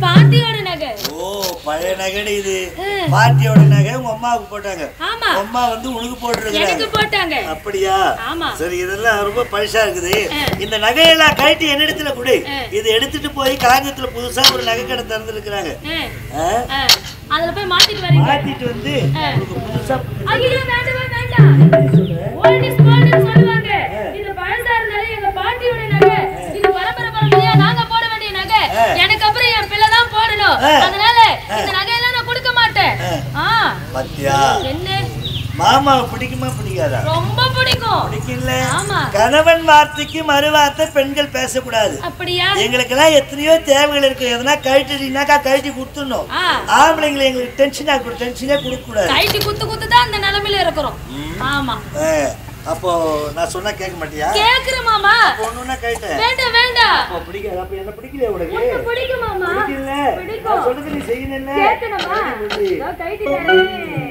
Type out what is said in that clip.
பாட்டியோட நகை ஓ பழைய நகைன்னு இது ம். பாட்டியோட நகை உங்க அம்மாவுக்கு போட்டாங்க ஆமா உங்க அம்மா வந்து உனக்கு போட்டுருக்காங்க எனக்கு போட்டாங்க அப்படியா ஆமா சரி இதெல்லாம் ரொம்ப பழசா இருக்குது ஆ. இந்த நகையெல்லாம் கழட்டி என்னிடத்துல கொடு ஆ. இதை எடுத்துட்டு போய் காங்கத்துல புதுசா ஒரு நகை கடை திறந்துருக்குறாங்க ஆ, ஆ. அதுல போய் மாத்திட்டு வரீங்க மாத்திட்டு வந்து ஆ. உனக்கு புதுசா ஐயோ வேண்டவே வேண்டாம் ஓல்ட் இஸ் கோல்ட்னு சொல்லுவாங்க இது பழசார நகை எங்க பாட்டியோட நகை இது பரம்பரை பரம்பரையா நாங்க போட வேண்டிய நகை ஆ. எனக்கு அப்புறம் என் பிள்ளை தான் போடணும் ஆ. அதனால இந்த நகையெல்லாம் நான் கொடுக்க மாட்டேன் ஆ பத்தியா என்ன மாமாவை பிடிக்குமா பிடிக்காதா ரொம்ப பிடிக்கும் பிடிக்கல ஆமா கணவன் வார்த்தைக்கு மறு வார்த்தை பெண்கள் பேசக்கூடாது அப்படியா எங்களுக்கெல்லாம் எத்தனையோ தேவைகள் இருக்கு எதனா கழட்டினாக்கா கழட்டி கொடுத்துடணும் ஆ ஆம்பளைங்களை எங்களுக்கு டென்ஷன் ஆகக்கூடாது டென்ஷனே கொடுக்க கூடாது கைட்டு குத்து குத்து தான் இந்த நிலைமையில இருக்கிறோம் ஆமா ஆ, அப்போ நான் சொன்னா கேட்க மாட்டியா கேக்குற மாமா ஒண்ணுன்னா கேட்டேன் வேண்டாம் வேண்டாம் அப்போ பிடிக்காது அப்ப என்ன பிடிக்கல உனக்கு உனக்கு பிடிக்கும் மாமா பிடிக்கல பிடிக்கும். நான் சொல்றது நீ செய்யணும் கேட்கணுமா இதோ கைட்டு தரேன்